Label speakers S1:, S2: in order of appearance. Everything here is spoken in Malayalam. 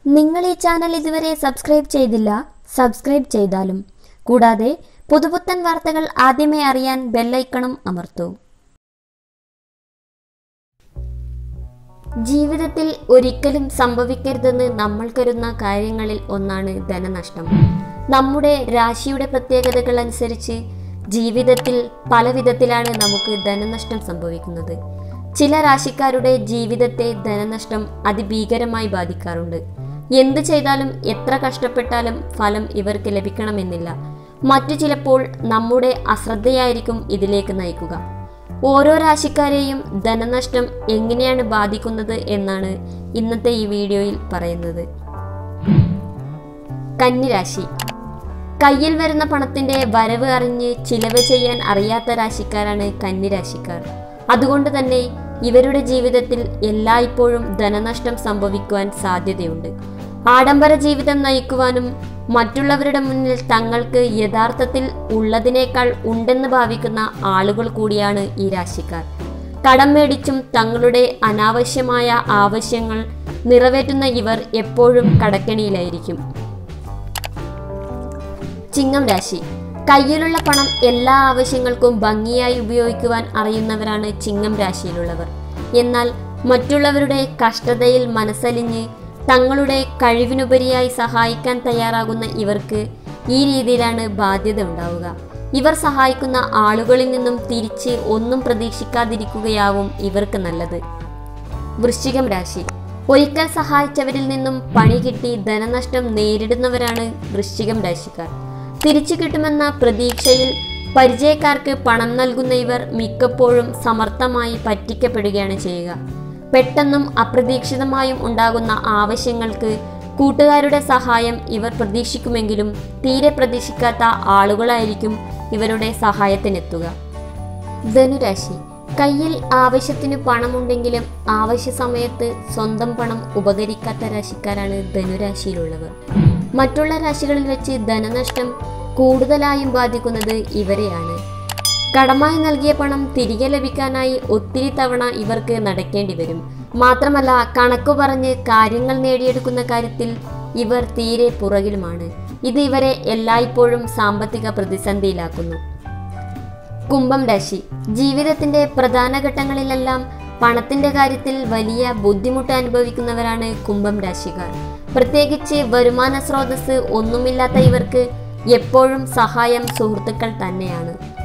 S1: നിങ്ങൾ ഈ ചാനൽ ഇതുവരെ സബ്സ്ക്രൈബ് ചെയ്തില്ല സബ്സ്ക്രൈബ് ചെയ്താലും കൂടാതെ പുതുപുത്തൻ വാർത്തകൾ ആദ്യമേ അറിയാൻ ബെല്ലൈക്കണും അമർത്തൂ ജീവിതത്തിൽ ഒരിക്കലും സംഭവിക്കരുതെന്ന് നമ്മൾ കരുതുന്ന കാര്യങ്ങളിൽ ഒന്നാണ് ധനനഷ്ടം നമ്മുടെ രാശിയുടെ പ്രത്യേകതകൾ അനുസരിച്ച് ജീവിതത്തിൽ പല വിധത്തിലാണ് നമുക്ക് ധനനഷ്ടം സംഭവിക്കുന്നത് ചില രാശിക്കാരുടെ ജീവിതത്തെ ധനനഷ്ടം അതിഭീകരമായി ബാധിക്കാറുണ്ട് എന്ത് ചെയ്താലും എത്ര കഷ്ടപ്പെട്ടാലും ഫലം ഇവർക്ക് ലഭിക്കണമെന്നില്ല മറ്റു ചിലപ്പോൾ നമ്മുടെ അശ്രദ്ധയായിരിക്കും ഇതിലേക്ക് നയിക്കുക ഓരോ രാശിക്കാരെയും ധനനഷ്ടം എങ്ങനെയാണ് ബാധിക്കുന്നത് എന്നാണ് ഇന്നത്തെ ഈ വീഡിയോയിൽ പറയുന്നത് കന്നിരാശി കയ്യിൽ വരുന്ന പണത്തിന്റെ വരവ് അറിഞ്ഞ് ചിലവ് ചെയ്യാൻ അറിയാത്ത രാശിക്കാരാണ് കന്നിരാശിക്കാർ അതുകൊണ്ട് തന്നെ ഇവരുടെ ജീവിതത്തിൽ എല്ലായ്പ്പോഴും ധനനഷ്ടം സംഭവിക്കുവാൻ സാധ്യതയുണ്ട് ആഡംബര ജീവിതം നയിക്കുവാനും മറ്റുള്ളവരുടെ മുന്നിൽ തങ്ങൾക്ക് യഥാർത്ഥത്തിൽ ഉള്ളതിനേക്കാൾ ഉണ്ടെന്ന് ഭാവിക്കുന്ന ആളുകൾ കൂടിയാണ് ഈ രാശിക്കാർ കടം മേടിച്ചും തങ്ങളുടെ അനാവശ്യമായ ആവശ്യങ്ങൾ നിറവേറ്റുന്ന ഇവർ എപ്പോഴും കടക്കണിയിലായിരിക്കും ചിങ്ങം രാശി കയ്യിലുള്ള പണം എല്ലാ ആവശ്യങ്ങൾക്കും ഭംഗിയായി ഉപയോഗിക്കുവാൻ അറിയുന്നവരാണ് ചിങ്ങം രാശിയിലുള്ളവർ എന്നാൽ മറ്റുള്ളവരുടെ കഷ്ടതയിൽ മനസ്സലിഞ്ഞ് തങ്ങളുടെ കഴിവിനുപരിയായി സഹായിക്കാൻ തയ്യാറാകുന്ന ഇവർക്ക് ഈ രീതിയിലാണ് ബാധ്യത ഉണ്ടാവുക ഇവർ സഹായിക്കുന്ന ആളുകളിൽ നിന്നും തിരിച്ച് ഒന്നും പ്രതീക്ഷിക്കാതിരിക്കുകയാവും ഇവർക്ക് നല്ലത് വൃശ്ചികം രാശി ഒരിക്കൽ സഹായിച്ചവരിൽ നിന്നും പണി കിട്ടി ധനനഷ്ടം നേരിടുന്നവരാണ് വൃശ്ചികം രാശിക്കാർ തിരിച്ചു കിട്ടുമെന്ന പ്രതീക്ഷയിൽ പരിചയക്കാർക്ക് പണം നൽകുന്ന ഇവർ മിക്കപ്പോഴും സമർത്ഥമായി പറ്റിക്കപ്പെടുകയാണ് ചെയ്യുക പെട്ടെന്നും അപ്രതീക്ഷിതമായും ഉണ്ടാകുന്ന ആവശ്യങ്ങൾക്ക് കൂട്ടുകാരുടെ സഹായം ഇവർ പ്രതീക്ഷിക്കുമെങ്കിലും തീരെ പ്രതീക്ഷിക്കാത്ത ആളുകളായിരിക്കും ഇവരുടെ സഹായത്തിനെത്തുക ധനുരാശി കയ്യിൽ ആവശ്യത്തിന് പണമുണ്ടെങ്കിലും ആവശ്യ സമയത്ത് സ്വന്തം പണം ഉപകരിക്കാത്ത രാശിക്കാരാണ് ധനുരാശിയിലുള്ളവർ മറ്റുള്ള രാശികളിൽ വെച്ച് ധനനഷ്ടം കൂടുതലായും ബാധിക്കുന്നത് ഇവരെയാണ് കടമായി നൽകിയ പണം തിരികെ ലഭിക്കാനായി ഒത്തിരി തവണ ഇവർക്ക് നടക്കേണ്ടി വരും മാത്രമല്ല കണക്കു പറഞ്ഞ് കാര്യങ്ങൾ നേടിയെടുക്കുന്ന കാര്യത്തിൽ ഇവർ തീരെ പുറകിലുമാണ് ഇത് ഇവരെ എല്ലായ്പ്പോഴും സാമ്പത്തിക പ്രതിസന്ധിയിലാക്കുന്നു കുംഭം രാശി ജീവിതത്തിന്റെ പ്രധാന ഘട്ടങ്ങളിലെല്ലാം പണത്തിന്റെ കാര്യത്തിൽ വലിയ ബുദ്ധിമുട്ട് അനുഭവിക്കുന്നവരാണ് കുംഭം രാശിക്കാർ പ്രത്യേകിച്ച് വരുമാന സ്രോതസ് ഒന്നുമില്ലാത്ത ഇവർക്ക് എപ്പോഴും സഹായം സുഹൃത്തുക്കൾ തന്നെയാണ്